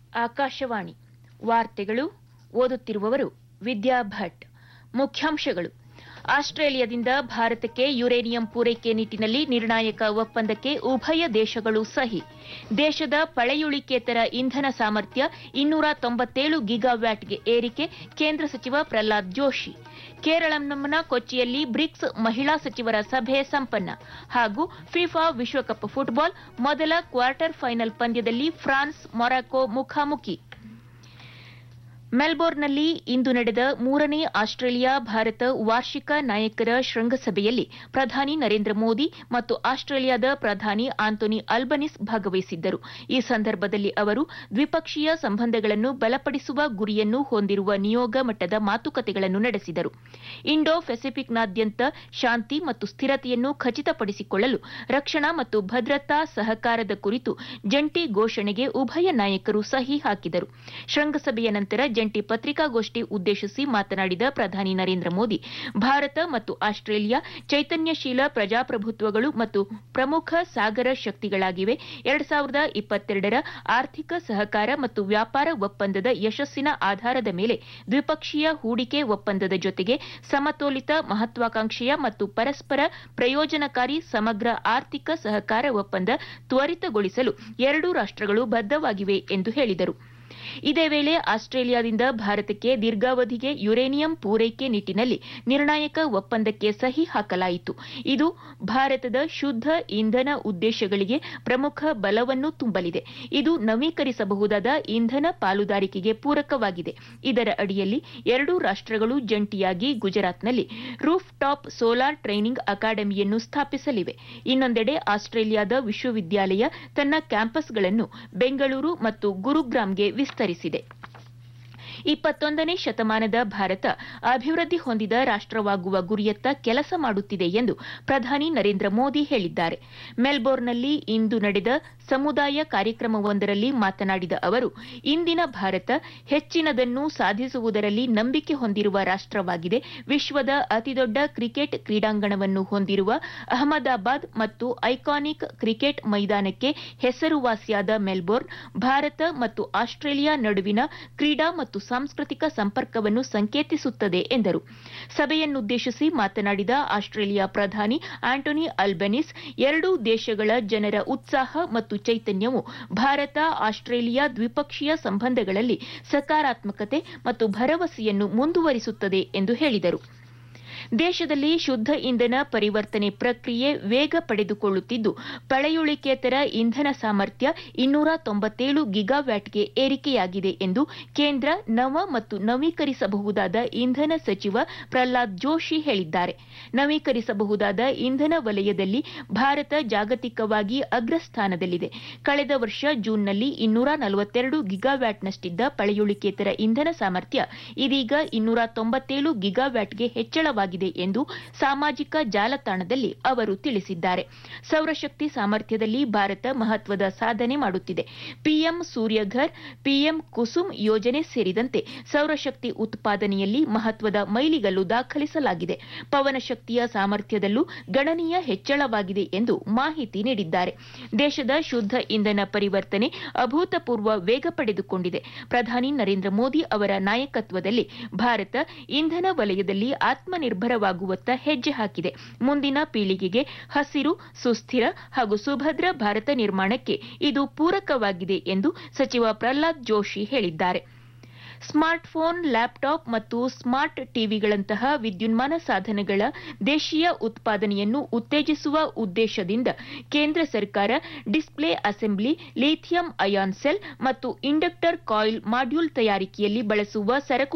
ಆಕಾಶವಾಣಿ ವಾರ್ತೆಗಳು ಓದುತ್ತಿರುವವರು ವಿದ್ಯಾ ಭಟ್ ಮುಖ್ಯಾಂಶಗಳು ಆಸ್ಟ್ರೇಲಿಯಾದಿಂದ ಭಾರತಕ್ಕೆ ಯುರೇನಿಯಂ ಪೂರೈಕೆ ನಿಟ್ಟಿನಲ್ಲಿ ನಿರ್ಣಾಯಕ ಒಪ್ಪಂದಕ್ಕೆ ಉಭಯ ದೇಶಗಳು ಸಹಿ ದೇಶದ ಪಳೆಯುಳಿಕೇತರ ಇಂಧನ ಸಾಮರ್ಥ್ಯ ಇನ್ನೂರ ತೊಂಬತ್ತೇಳು ಗಿಗಾವ್ಯಾಟ್ಗೆ ಏರಿಕೆ ಕೇಂದ್ರ ಸಚಿವ ಪ್ರಹ್ಲಾದ್ ಜೋಶಿ ಕೇರಳಂನ ಕೊಚ್ಚಿಯಲ್ಲಿ ಬ್ರಿಕ್ಸ್ ಮಹಿಳಾ ಸಚಿವರ ಸಭೆ ಸಂಪನ್ನ ಹಾಗೂ ಫಿಫಾ ವಿಶ್ವಕಪ್ ಫುಟ್ಬಾಲ್ ಮೊದಲ ಕ್ವಾರ್ಟರ್ ಫೈನಲ್ ಪಂದ್ಯದಲ್ಲಿ ಫ್ರಾನ್ಸ್ ಮೊರಾಕೊ ಮುಖಾಮುಖಿ ಮೆಲ್ಬೋರ್ನ್ನಲ್ಲಿ ಇಂದು ನಡೆದ ಮೂರನೇ ಆಸ್ಟ್ರೇಲಿಯಾ ಭಾರತ ವಾರ್ಷಿಕ ನಾಯಕರ ಶೃಂಗಸಭೆಯಲ್ಲಿ ಪ್ರಧಾನಿ ನರೇಂದ್ರ ಮೋದಿ ಮತ್ತು ಆಸ್ಟ್ರೇಲಿಯಾದ ಪ್ರಧಾನಿ ಆಂಟೋನಿ ಅಲ್ಬನಿಸ್ ಭಾಗವಹಿಸಿದ್ದರು ಈ ಸಂದರ್ಭದಲ್ಲಿ ಅವರು ದ್ವಿಪಕ್ಷೀಯ ಸಂಬಂಧಗಳನ್ನು ಬಲಪಡಿಸುವ ಗುರಿಯನ್ನು ಹೊಂದಿರುವ ನಿಯೋಗ ಮಟ್ಟದ ಮಾತುಕತೆಗಳನ್ನು ನಡೆಸಿದರು ಇಂಡೋ ಪೆಸಿಫಿಕ್ನಾದ್ಯಂತ ಶಾಂತಿ ಮತ್ತು ಸ್ಥಿರತೆಯನ್ನು ಖಚಿತಪಡಿಸಿಕೊಳ್ಳಲು ರಕ್ಷಣಾ ಮತ್ತು ಭದ್ರತಾ ಸಹಕಾರದ ಕುರಿತು ಜಂಟಿ ಘೋಷಣೆಗೆ ಉಭಯ ನಾಯಕರು ಸಹಿ ಹಾಕಿದರು ಶೃಂಗಸಭೆಯ ನಂತರ ಜಂಟಿ ಪತ್ರಿಕಾಗೋಷ್ಠಿ ಉದ್ದೇಶಿಸಿ ಮಾತನಾಡಿದ ಪ್ರಧಾನಿ ನರೇಂದ್ರ ಮೋದಿ ಭಾರತ ಮತ್ತು ಆಸ್ಟ್ರೇಲಿಯಾ ಚೈತನ್ಯಶೀಲ ಪ್ರಜಾಪ್ರಭುತ್ವಗಳು ಮತ್ತು ಪ್ರಮುಖ ಸಾಗರ ಶಕ್ತಿಗಳಾಗಿವೆ ಎರಡ್ ಸಾವಿರದ ಇಪ್ಪತ್ತೆರಡರ ಆರ್ಥಿಕ ಸಹಕಾರ ಮತ್ತು ವ್ಯಾಪಾರ ಒಪ್ಪಂದದ ಯಶಸ್ಸಿನ ಆಧಾರದ ಮೇಲೆ ದ್ವಿಪಕ್ಷೀಯ ಹೂಡಿಕೆ ಒಪ್ಪಂದದ ಜೊತೆಗೆ ಸಮತೋಲಿತ ಮಹತ್ವಾಕಾಂಕ್ಷೆಯ ಮತ್ತು ಪರಸ್ಪರ ಪ್ರಯೋಜನಕಾರಿ ಸಮಗ್ರ ಆರ್ಥಿಕ ಸಹಕಾರ ಒಪ್ಪಂದ ತ್ವರಿತಗೊಳಿಸಲು ಎರಡೂ ರಾಷ್ಟಗಳು ಬದ್ದವಾಗಿವೆ ಎಂದು ಹೇಳಿದರು ಇದೇ ವೇಳೆ ಆಸ್ಟ್ರೇಲಿಯಾದಿಂದ ಭಾರತಕ್ಕೆ ದೀರ್ಘಾವಧಿಗೆ ಯುರೇನಿಯಂ ಪೂರೈಕೆ ನಿಟ್ಟಿನಲ್ಲಿ ನಿರ್ಣಾಯಕ ಒಪ್ಪಂದಕ್ಕೆ ಸಹಿ ಹಾಕಲಾಯಿತು ಇದು ಭಾರತದ ಶುದ್ದ ಇಂಧನ ಉದ್ದೇಶಗಳಿಗೆ ಪ್ರಮುಖ ಬಲವನ್ನು ತುಂಬಲಿದೆ ಇದು ನವೀಕರಿಸಬಹುದಾದ ಇಂಧನ ಪಾಲುದಾರಿಕೆಗೆ ಪೂರಕವಾಗಿದೆ ಇದರ ಅಡಿಯಲ್ಲಿ ಎರಡೂ ರಾಷ್ಟಗಳು ಜಂಟಿಯಾಗಿ ಗುಜರಾತ್ನಲ್ಲಿ ರೂಫ್ ಟಾಪ್ ಸೋಲಾರ್ ಟ್ರೈನಿಂಗ್ ಅಕಾಡೆಮಿಯನ್ನು ಸ್ಥಾಪಿಸಲಿವೆ ಇನ್ನೊಂದೆಡೆ ಆಸ್ಟ್ರೇಲಿಯಾದ ವಿಶ್ವವಿದ್ಯಾಲಯ ತನ್ನ ಕ್ಯಾಂಪಸ್ಗಳನ್ನು ಬೆಂಗಳೂರು ಮತ್ತು ಗುರುಗ್ರಾಂಗೆ ವಿಸ್ತರಿಸಿದೆ ಇಪ್ಪತ್ತೊಂದನೇ ಶತಮಾನದ ಭಾರತ ಅಭಿವೃದ್ಧಿ ಹೊಂದಿದ ರಾಷ್ಟವಾಗುವ ಗುರಿಯತ್ತ ಕೆಲಸ ಮಾಡುತ್ತಿದೆ ಎಂದು ಪ್ರಧಾನಿ ನರೇಂದ್ರ ಮೋದಿ ಹೇಳಿದ್ದಾರೆ ಮೆಲ್ಬೋರ್ನ್ನಲ್ಲಿ ಇಂದು ನಡೆದ ಸಮುದಾಯ ಕಾರ್ಯಕ್ರಮವೊಂದರಲ್ಲಿ ಮಾತನಾಡಿದ ಅವರು ಇಂದಿನ ಭಾರತ ಹೆಚ್ಚಿನದನ್ನು ಸಾಧಿಸುವುದರಲ್ಲಿ ನಂಬಿಕೆ ಹೊಂದಿರುವ ರಾಷ್ಟವಾಗಿದೆ ವಿಶ್ವದ ಅತಿದೊಡ್ಡ ಕ್ರಿಕೆಟ್ ಕ್ರೀಡಾಂಗಣವನ್ನು ಹೊಂದಿರುವ ಅಹಮದಾಬಾದ್ ಮತ್ತು ಐಕಾನಿಕ್ ಕ್ರಿಕೆಟ್ ಮೈದಾನಕ್ಕೆ ಹೆಸರುವಾಸಿಯಾದ ಮೆಲ್ಬೋರ್ನ್ ಭಾರತ ಮತ್ತು ಆಸ್ಟ್ರೇಲಿಯಾ ನಡುವಿನ ಕ್ರೀಡಾ ಮತ್ತು ಸಾಂಸ್ಕೃತಿಕ ಸಂಪರ್ಕವನ್ನು ಸಂಕೇತಿಸುತ್ತದೆ ಎಂದರು ಸಭೆಯನ್ನುದ್ದೇಶಿಸಿ ಮಾತನಾಡಿದ ಆಸ್ಟ್ರೇಲಿಯಾ ಪ್ರಧಾನಿ ಆಂಟೋನಿ ಅಲ್ಬೆನಿಸ್ ಎರಡೂ ದೇಶಗಳ ಜನರ ಉತ್ಸಾಹ ಮತ್ತು ಚೈತನ್ಯವು ಭಾರತ ಆಸ್ಟ್ರೇಲಿಯಾ ದ್ವಿಪಕ್ಷೀಯ ಸಂಬಂಧಗಳಲ್ಲಿ ಸಕಾರಾತ್ಮಕತೆ ಮತ್ತು ಭರವಸೆಯನ್ನು ಮುಂದುವರಿಸುತ್ತದೆ ಎಂದು ಹೇಳಿದರು ದೇಶದಲ್ಲಿ ಶುದ್ದ ಇಂಧನ ಪರಿವರ್ತನೆ ಪ್ರಕ್ರಿಯೆ ವೇಗ ಪಡೆದುಕೊಳ್ಳುತ್ತಿದ್ದು ಪಳೆಯುಳಿಕೇತರ ಇಂಧನ ಸಾಮರ್ಥ್ಯ ಇನ್ನೂರ ತೊಂಬತ್ತೇಳು ಗಿಗಾವ್ಯಾಟ್ಗೆ ಏರಿಕೆಯಾಗಿದೆ ಎಂದು ಕೇಂದ್ರ ನವ ಮತ್ತು ನವೀಕರಿಸಬಹುದಾದ ಇಂಧನ ಸಚಿವ ಪ್ರಹ್ಲಾದ್ ಜೋಶಿ ಹೇಳಿದ್ದಾರೆ ನವೀಕರಿಸಬಹುದಾದ ಇಂಧನ ವಲಯದಲ್ಲಿ ಭಾರತ ಜಾಗತಿಕವಾಗಿ ಅಗ್ರಸ್ಥಾನದಲ್ಲಿದೆ ಕಳೆದ ವರ್ಷ ಜೂನ್ನಲ್ಲಿ ಇನ್ನೂರ ನಲವತ್ತೆರಡು ಗಿಗಾವ್ಯಾಟ್ನಷ್ಟಿದ್ದ ಪಳೆಯುಳಿಕೇತರ ಇಂಧನ ಸಾಮರ್ಥ್ಯ ಇದೀಗ ಇನ್ನೂರ ತೊಂಬತ್ತೇಳು ಗಿಗಾವ್ಯಾಟ್ಗೆ ಹೆಚ್ಚಳವಾಗಿದೆ ಎಂದು ಸಾಮಾಜಿಕ ಜಾಲತಾಣದಲ್ಲಿ ಅವರು ತಿಳಿಸಿದ್ದಾರೆ ಸೌರಶಕ್ತಿ ಸಾಮರ್ಥ್ಯದಲ್ಲಿ ಭಾರತ ಮಹತ್ವದ ಸಾಧನೆ ಮಾಡುತ್ತಿದೆ ಪಿಎಂ ಸೂರ್ಯಘರ್ ಪಿಎಂ ಕುಸುಮ್ ಯೋಜನೆ ಸೇರಿದಂತೆ ಸೌರಶಕ್ತಿ ಉತ್ಪಾದನೆಯಲ್ಲಿ ಮಹತ್ವದ ಮೈಲಿಗಲ್ಲು ದಾಖಲಿಸಲಾಗಿದೆ ಪವನಶಕ್ತಿಯ ಸಾಮರ್ಥ್ಯದಲ್ಲೂ ಗಣನೀಯ ಹೆಚ್ಚಳವಾಗಿದೆ ಎಂದು ಮಾಹಿತಿ ನೀಡಿದ್ದಾರೆ ದೇಶದ ಶುದ್ದ ಇಂಧನ ಪರಿವರ್ತನೆ ಅಭೂತಪೂರ್ವ ವೇಗ ಪಡೆದುಕೊಂಡಿದೆ ಪ್ರಧಾನಿ ನರೇಂದ್ರ ಮೋದಿ ಅವರ ನಾಯಕತ್ವದಲ್ಲಿ ಭಾರತ ಇಂಧನ ವಲಯದಲ್ಲಿ ಆತ್ಮನಿರ್ಭರವಾಗುವತ್ತ ಹೆಜ್ಜೆ ಹಾಕಿದೆ ಮುಂದಿನ ಪೀಳಿಗೆಗೆ ಹಸಿರು ಸುಸ್ಥಿರ ಹಾಗೂ ಸುಭದ್ರ ಭಾರತ ನಿರ್ಮಾಣಕ್ಕೆ ಇದು ಪೂರಕವಾಗಿದೆ ಎಂದು ಸಚಿವ ಪ್ರಹ್ಲಾದ್ ಜೋಶಿ ಹೇಳಿದ್ದಾರೆ ಸ್ಮಾರ್ಟ್ಫೋನ್ ಲ್ಯಾಪ್ಟಾಪ್ ಮತ್ತು ಸ್ಮಾರ್ಟ್ ಟಿವಿಗಳಂತಹ ವಿದ್ಯುನ್ಮಾನ ಸಾಧನಗಳ ದೇಶೀಯ ಉತ್ಪಾದನೆಯನ್ನು ಉತ್ತೇಜಿಸುವ ಉದ್ದೇಶದಿಂದ ಕೇಂದ್ರ ಸರ್ಕಾರ display assembly lithium ion cell ಮತ್ತು ಇಂಡಕ್ಟರ್ ಕಾಯಿಲ್ ಮಾಡ್ಯೂಲ್ ತಯಾರಿಕೆಯಲ್ಲಿ ಬಳಸುವ ಸರಕು